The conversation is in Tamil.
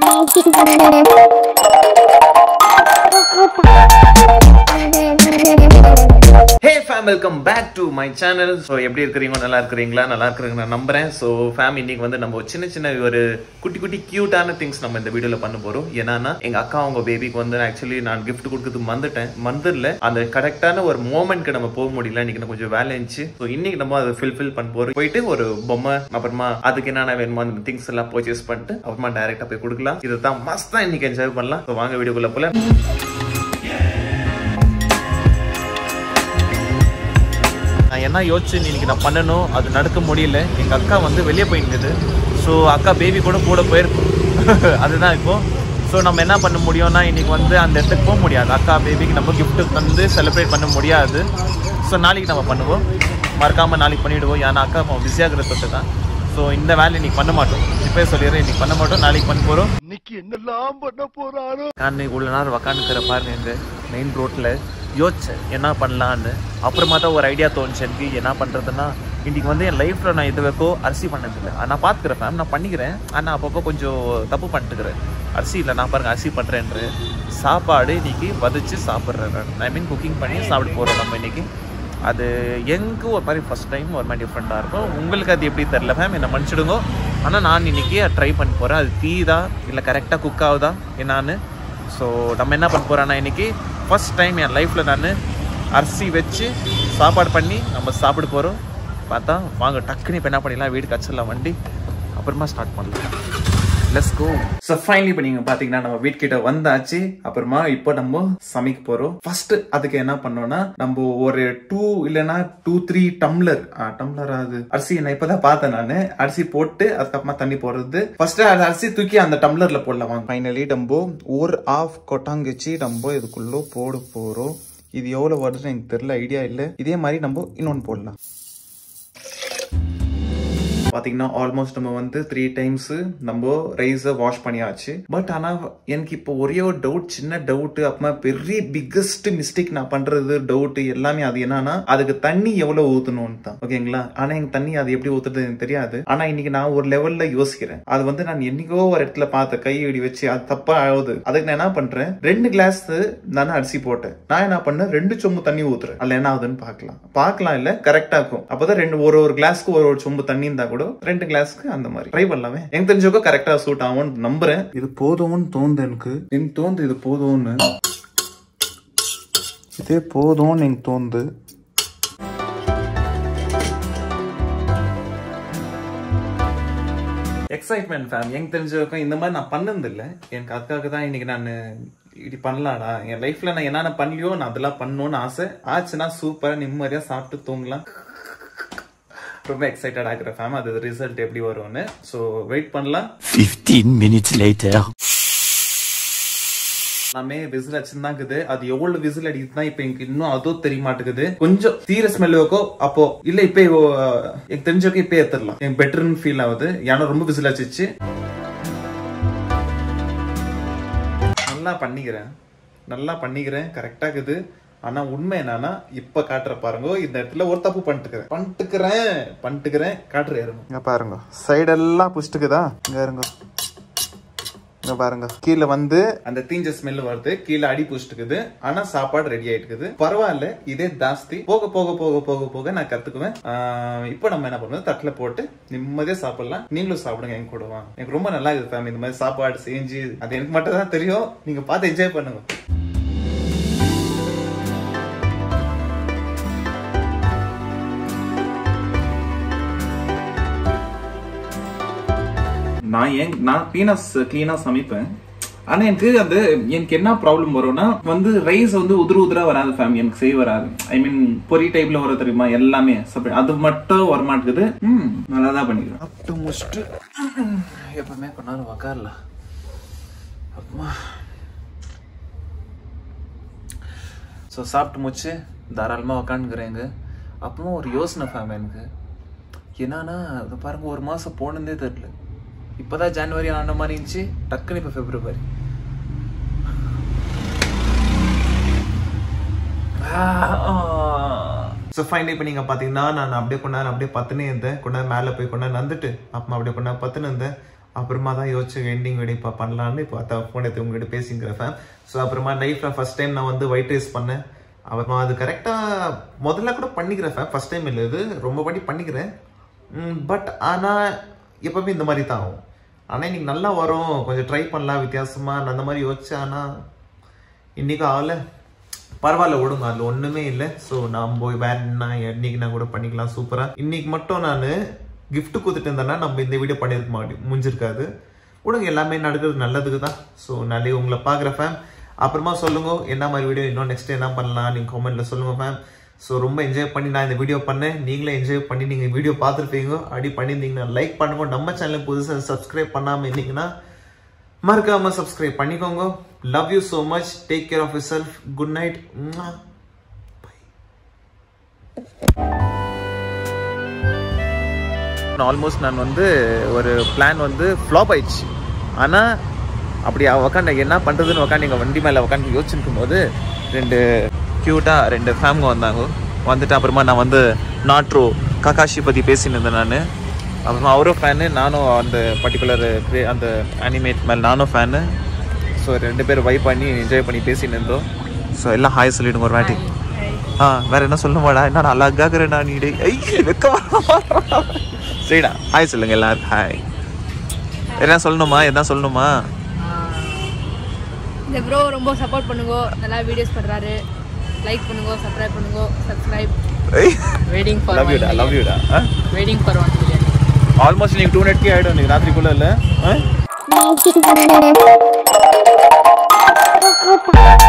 Hey fam welcome back to my channel so எப்படி இருக்கிறீங்க நல்லா இருக்கிறீங்களா நல்லா இருக்கிறீங்க நான் நம்புறேன் ஸோ ஃபேம் இன்னைக்கு வந்து நம்ம சின்ன சின்ன ஒரு குட்டி குட்டி கியூட்டான திங்ஸ் நம்ம இந்த வீடியோல பண்ண போறோம் ஏன்னா எங்க அக்கா அவங்க பேபிக்கு வந்து ஆக்சுவலி நான் gift கொடுக்கறது மறந்துட்டேன் மறந்துடல அந்த கரெக்டான ஒரு மோமெண்ட்க்கு நம்ம போக முடியல இன்னைக்கு எனக்கு கொஞ்சம் வேலை இருந்துச்சு ஸோ இன்னைக்கு நம்ம அதை ஃபில்ஃபில் பண்ண போறோம் போயிட்டு ஒரு பொம்மை அப்புறமா அதுக்கு என்னென்ன வேணுமோ அந்த திங்ஸ் எல்லாம் பர்ச்சேஸ் பண்ணிட்டு அப்புறமா டைரக்டா போய் கொடுக்கலாம் இதுதான் மஸ்தா இன்னைக்கு என்ஜாய் பண்ணலாம் ஸோ வாங்க வீடியோக்குள்ள போல நான் என்ன யோசிச்சு இன்னைக்கு நான் பண்ணணும் அது நடக்க முடியல எங்க அக்கா வந்து வெளியே போயிருந்தது ஸோ அக்கா பேபி கூட கூட போயிருக்கும் அதுதான் இப்போ ஸோ நம்ம என்ன பண்ண முடியும்னா இன்னைக்கு வந்து அந்த இடத்துக்கு போக முடியாது அக்கா பேபிக்கு நம்ம gift வந்து செலிப்ரேட் பண்ண முடியாது ஸோ நாளைக்கு நம்ம பண்ணுவோம் மறக்காம நாளைக்கு பண்ணிவிடுவோம் ஏன்னா அக்கா பிஸியாக இருக்கிறது தான் ஸோ இந்த வேலை இன்னைக்கு பண்ண மாட்டோம் இப்போ சொல்லிடுறேன் இன்னைக்கு பண்ண மாட்டோம் நாளைக்கு பண்ண போகிறோம் இன்னைக்கு என்னெல்லாம் பண்ண போறாரோ நான் இவ்வளோ நேரம் உக்காந்துக்கிற பாருங்க இங்கே மெயின் ரோட்டில் யோசிச்சேன் என்ன பண்ணலான்னு அப்புறமா தான் ஒரு ஐடியா தோணுச்சு எனக்கு என்ன பண்ணுறதுன்னா இன்னைக்கு வந்து என் லைஃப்பில் நான் இது வரைக்கும் அரிசி பண்ணதில்லை நான் பார்த்துக்கிறேன் ஃபேம் நான் பண்ணிக்கிறேன் ஆனால் அப்பப்போ கொஞ்சம் தப்பு பண்ணிட்டுக்கிறேன் அரிசி இல்லை நான் பாருங்க அரிசி பண்ணுறேன்று சாப்பாடு இன்னைக்கு வதச்சு சாப்பிட்றேன் நான் ஐ மீன் குக்கிங் பண்ணி சாப்பிட போகிறோம் நம்ம இன்னைக்கு அது எங்க ஒரு மாதிரி ஃபர்ஸ்ட் டைம் ஒரு மாதிரி டிஃப்ரெண்ட்டாக இருக்கும் உங்களுக்கு அது எப்படி தெரில மேம் என்னை மன்னிச்சிடுங்க ஆனால் நான் இன்னைக்கு ட்ரை பண்ண போகிறேன் அது தீதா இல்லை கரெக்டாக குக் ஆகுதா என்னான்னு ஸோ நம்ம என்ன பண்ண போகிறோன்னா இன்னைக்கு ஃபர்ஸ்ட் டைம் என் லைஃப்பில் நான் அரிசி வச்சு சாப்பாடு பண்ணி நம்ம சாப்பிட போகிறோம் பார்த்தா வாங்க டக்குன்னு இப்போ என்ன பண்ணிடலாம் வீடு கச்சிடலாம் வண்டி அப்புறமா ஸ்டார்ட் பண்ணலாம் லெட்ஸ் கோ ஸோ ஃபைனலி இப்போ நீங்கள் பார்த்தீங்கன்னா நம்ம வீட்கிட்ட வந்தாச்சு அப்புறமா இப்போ நம்ம சமைக்க போகிறோம் ஃபர்ஸ்ட் அதுக்கு என்ன பண்ணோம்னா நம்ம ஒரு டூ இல்லைன்னா டூ த்ரீ டம்ளர் டம்ளர் ஆகுது அரிசி நான் இப்போதான் பார்த்தேன் நான் அரிசி போட்டு அதுக்கப்புறமா தண்ணி போடுறது ஃபர்ஸ்ட் அந்த அரிசி தூக்கி அந்த டம்ளர்ல போடலாம் ஃபைனலி நம்ம ஒரு ஆஃப் கொட்டாங்கச்சி நம்ம இதுக்குள்ள போட போகிறோம் இது எவ்வளோ வருதுன்னு எனக்கு தெரியல ஐடியா இல்லை இதே மாதிரி நம்ம இன்னொன்று போடலாம் பாத்தீங்கன்னா ஆல்மோஸ்ட் நம்ம வந்து த்ரீ டைம்ஸ் நம்ம ரைஸை வாஷ் பண்ணியாச்சு பட் ஆனா எனக்கு இப்போ ஒரே ஒரு டவுட் சின்ன டவுட் அப்புறமா பெரிய பிக்கஸ்ட் மிஸ்டேக் நான் பண்றது டவுட் எல்லாமே அது என்னன்னா அதுக்கு தண்ணி எவ்வளவு ஊத்தணும்னு தான் ஓகேங்களா ஆனா எனக்கு தண்ணி அது எப்படி ஊத்துறது எனக்கு தெரியாது ஆனா இன்னைக்கு நான் ஒரு லெவல்ல யோசிக்கிறேன் அது வந்து நான் என்னைக்கோ ஒரு இடத்துல பார்த்த கை இடி வச்சு அது தப்பா ஆகுது அதுக்கு நான் என்ன பண்றேன் ரெண்டு கிளாஸ் தானே அரிசி போட்டேன் நான் என்ன பண்ணேன் ரெண்டு சொம்பு தண்ணி ஊத்துறேன் அதுல என்ன ஆகுதுன்னு பார்க்கலாம் பார்க்கலாம் இல்ல கரெக்டா இருக்கும் அப்பதான் ரெண்டு ஒரு ஒரு கிளாஸ்க்கு ஒரு ஒரு சொம்பு தண்ணி இருந்தா கூட ரெண்டு கிளாஸ்க்கு அந்த மாதிரி ட்ரை பண்ணலாமே எனக்கு தெரிஞ்சவங்க கரெக்டா சூட் ஆகும்னு நம்புறேன் இது போதும்னு தோணுது எனக்கு எனக்கு தோணுது இது போதும்னு இதே போதும்னு எனக்கு தோணுது எக்ஸைட்மெண்ட் ஃபேம் எனக்கு தெரிஞ்சவருக்கும் இந்த மாதிரி நான் பண்ணது இல்லை எனக்கு அதுக்காக தான் இன்னைக்கு நான் இப்படி பண்ணலாடா என் லைஃப்ல நான் என்னென்ன பண்ணலையோ நான் அதெல்லாம் பண்ணணும்னு ஆசை ஆச்சுன்னா சூப்பரா நிம்மதியா சாப்பிட்டு தூங்கலாம் ரொம்ப எக்ஸைட்டட் ஆகிற ஃபேம் அது ரிசல்ட் எப்படி வரும்னு ஸோ வெயிட் பண்ணலாம் 15 minutes later எல்லாமே விசில் அடிச்சுதான் அது எவ்வளவு விசில் அடிக்குதுன்னா இப்ப எனக்கு இன்னும் அதுவும் தெரிய மாட்டேங்குது கொஞ்சம் தீர ஸ்மெல் வைக்கோ அப்போ இல்ல இப்ப எனக்கு தெரிஞ்சவங்க இப்ப ஏத்தரலாம் எனக்கு பெட்டர்னு ஃபீல் ஆகுது ஏன்னா ரொம்ப விசில் அடிச்சிச்சு நல்லா பண்ணிக்கிறேன் நல்லா பண்ணிக்கிறேன் கரெக்டா இருக்குது ஆனா உண்மை என்னன்னா இப்ப காட்டுற பாருங்க இந்த இடத்துல ஒரு தப்பு பண்ணிட்டுக்கிறேன் பண்ணிட்டுக்கிறேன் பண்ணிட்டுக்கிறேன் காட்டுறேன் இருங்க இங்க பாருங்க சைடெல்லாம் புஷ்டுக்குதா இங்க இருங்க இங்க பாருங்க கீழே வந்து அந்த தீஞ்ச ஸ்மெல் வருது கீழே அடி புடிச்சிட்டுக்குது ஆனா சாப்பாடு ரெடி ஆயிட்டுக்குது பரவாயில்ல இதே ஜாஸ்தி போக போக போக போக போக நான் கத்துக்குவேன் ஆஹ் இப்போ நம்ம என்ன பண்ணுவோம் தட்டுல போட்டு நிம்மதியா சாப்பிடலாம் நீங்களும் சாப்பிடுங்க என் கூட வாங்க எனக்கு ரொம்ப நல்லா இருக்குது ஃபேமிலி இந்த மாதிரி சாப்பாடு செஞ்சு அது எனக்கு மட்டும் தான் தெரியும் நீங்க பார்த்து என்ஜாய் பண்ணுங்க நான் ஏன் நான் கிளீனா கிளீனா சமைப்பேன் ஆனா எனக்கு அந்த எனக்கு என்ன ப்ராப்ளம் வரும்னா வந்து ரைஸ் வந்து உதிர உதிரா வராது ஃபேமிலி எனக்கு செய்ய வராது ஐ மீன் பொரி டைப்ல வர தெரியுமா எல்லாமே separate. அது மட்டும் வர மாட்டேங்குது ம் நல்லா தான் பண்ணிக்கிறேன் சாப்பிட்டு முடிச்சுட்டு எப்பவுமே கொஞ்ச நேரம் உக்காரல அம்மா ஸோ சாப்பிட்டு முடிச்சு தாராளமாக உக்காந்துக்கிறேங்க அப்புறமா ஒரு யோசனை ஃபேம் எனக்கு என்னன்னா அது பாருங்க ஒரு மாதம் போனதே தெரியல இப்போதான் ஜனவரி ஆன மாதிரி இருந்துச்சு டக்குன்னு இப்போ பிப்ரவரி ஸோ ஃபைனலி இப்போ நீங்கள் பார்த்தீங்கன்னா நான் அப்படியே கொண்டாந்து அப்படியே பத்துனே இருந்தேன் கொண்டாந்து மேலே போய் கொண்டாந்து வந்துட்டு அப்புறமா அப்படியே கொண்டாந்து பத்துன்னு இருந்தேன் அப்புறமா தான் யோசிச்சு எண்டிங் வீடியோ இப்போ பண்ணலான்னு இப்போ அத்தா ஃபோன் எடுத்து உங்ககிட்ட பேசிங்கிற ஃபேம் ஸோ அப்புறமா லைஃப்பில் ஃபர்ஸ்ட் டைம் நான் வந்து ஒயிட் ரைஸ் பண்ணேன் அப்புறமா அது கரெக்டாக முதல்ல கூட பண்ணிக்கிறேன் ஃபேம் ஃபர்ஸ்ட் டைம் இல்லை இது ரொம்ப வாட்டி பண்ணிக்கிறேன் பட் ஆனால் எப்பவுமே இந்த மாதிரி தான் ஆகும் ஆனால் இன்னைக்கு நல்லா வரும் கொஞ்சம் ட்ரை பண்ணலாம் வித்தியாசமா நான் அந்த மாதிரி யோசிச்சேன் ஆனால் இன்னைக்கு ஆகல பரவாயில்ல விடுங்க அதில் ஒன்றுமே இல்லை ஸோ நான் போய் வேற என்ன இன்னைக்கு நான் கூட பண்ணிக்கலாம் சூப்பராக இன்னைக்கு மட்டும் நான் gift கொடுத்துட்டு இருந்தேன்னா நம்ம இந்த வீடியோ பண்ணியிருக்க மாட்டோம் முடிஞ்சிருக்காது விடுங்க எல்லாமே நடக்கிறது நல்லதுக்கு தான் ஸோ நாளைக்கு உங்களை பார்க்குற ஃபேம் அப்புறமா சொல்லுங்க என்ன மாதிரி வீடியோ இன்னும் நெக்ஸ்ட் என்ன பண்ணலாம் நீங்கள் கமெண்ட்ல சொல்லுங்க ஃபேம் ஸோ ரொம்ப என்ஜாய் பண்ணி நான் இந்த வீடியோ பண்ணேன் நீங்களே என்ஜாய் பண்ணி நீங்கள் வீடியோ பார்த்துருப்பீங்க அப்படி பண்ணியிருந்தீங்கன்னா லைக் பண்ணுங்க நம்ம சேனல் புதுசாக சப்ஸ்கிரைப் பண்ணாமல் இருந்தீங்கன்னா மறக்காம சப்ஸ்கிரைப் பண்ணிக்கோங்க love you so much take care of your self good night almost நான் வந்து ஒரு பிளான் வந்து ஃப்ளாப் ஆயிடுச்சு ஆனால் அப்படி உக்காந்து என்ன பண்ணுறதுன்னு உக்காந்து எங்கள் வண்டி மேலே உக்காந்து யோசிச்சிருக்கும் போது ரெண்டு க்யூட்டாக ரெண்டு ஃபேம்ங்க வந்தாங்க வந்துட்டு அப்புறமா நான் வந்து நாட்ரோ ககாஷி பற்றி பேசின்னு இருந்தேன் நான் அப்புறமா அவரும் ஃபேனு நானும் அந்த பர்டிகுலர் அந்த அனிமேட் மேலே நானும் ஃபேனு ஸோ ரெண்டு பேரும் வைப் பண்ணி என்ஜாய் பண்ணி பேசின்னு இருந்தோம் ஸோ எல்லாம் ஹாய் சொல்லிடுங்க ஒரு வாட்டி ஆ வேற என்ன சொல்லணுமாடா என்ன அழகாகிறேன் நான் நீ ஐ வெக்க சரிடா ஹாய் சொல்லுங்க எல்லாரும் ஹாய் என்ன சொல்லணுமா எதனா சொல்லணுமா இந்த ப்ரோ ரொம்ப சப்போர்ட் பண்ணுங்க நல்லா வீடியோஸ் பண்றாரு லைக் பண்ணுங்க சப்ஸ்கிரைப் பண்ணுங்க சப்ஸ்கிரைப் வெயிட்டிங் ஃபார் லவ் யூடா லவ் யூடா waiting for one million almost நீங்கள் டூ நெட்கே ஆகிடும் நீங்கள் ராத்திரிக்குள்ளே இல்லை ஆ